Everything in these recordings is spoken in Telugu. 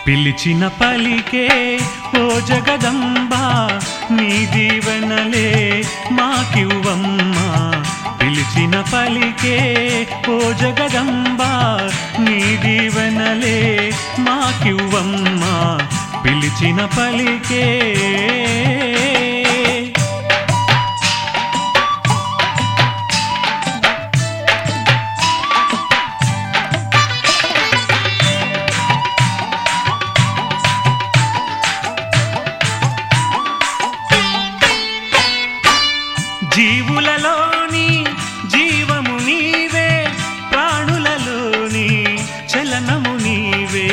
పిలిచిన పలికే ఓ జగదంబా నీ దీవెనలే మాకివ్వమ్మా పిలిచిన పలికే ఓ జగదంబా నీ దీవెనలే మాకివ్వమ్మా పిలిచిన పలికే జీవులలోని జీవము నీవే ప్రాణులలోని చలనము నీవే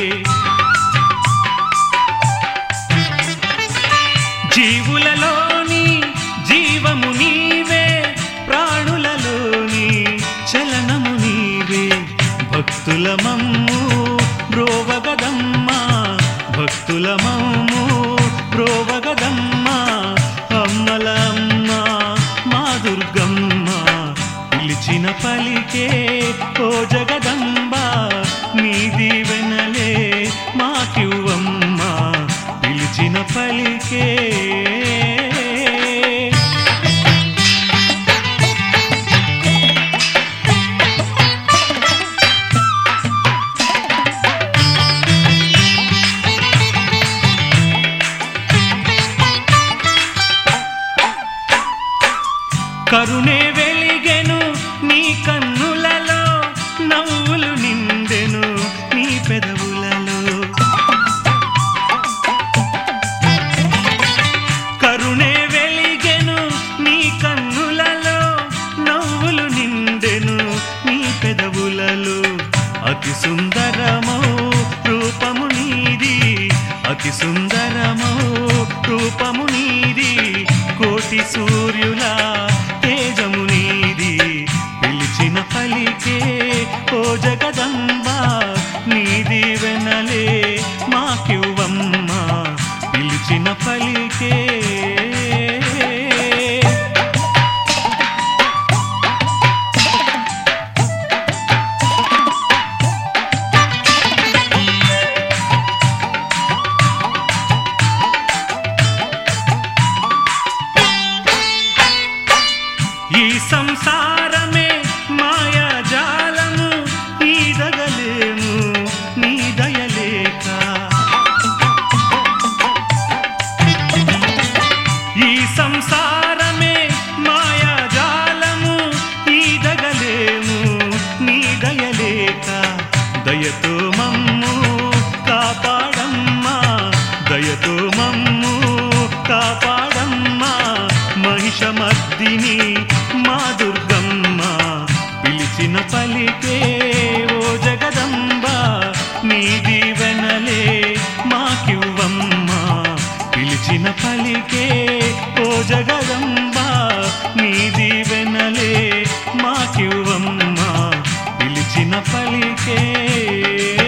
జీవులలోని జీవము నీవే ప్రాణులలోని చలనము నీవే భక్తుల మమ్ము బ్రోవగదమ్మా భక్తుల మమ్ము బ్రోవగదమ్మా అమ్మల అమ్మ మా దుర్గమ్మ పిలిచిన పలికే ఓ జగదంబా నీ దీవెనలే మాకివ్వమ్మా పిలిచిన పలికే కరుణే వెలిగెను నీ కన్నులలో నవ్వులు నిండెను నీ పెదవులలో కరుణే వెలిగెను నీ కన్నులలో నవ్వులు నిండెను నీ పెదవులలో అతి సుందరమౌ రూపము నీది అతి సుందరమౌ రూపము నీది కోటి సూర్యుల తేజము నీది పిలిచిన పలికే ఓ జగదంబా నీ దీవెనలే మాకివ్వమ్మా పిలిచిన పలికే ఈ సంసారమే మాయాజాలము ఈదగలేము నీ దయలేక ఈ సంసారమే మాయాజాలము ఈదగలేము నీ దయలేక దయతో మమ్ము కాపాడమ్మా దయతో మమ్ము కాపాడమ్మా మహిషమర్దిని మా దుర్గమ్మ పిలిచిన పలికే ఓ జగదంబ నీ దీవెనలే మాకివ్వమ్మా పిలిచిన పలికే ఓ జగదంబ నీ దీవెనలే మాకివ్వమ్మా పిలిచిన పలికే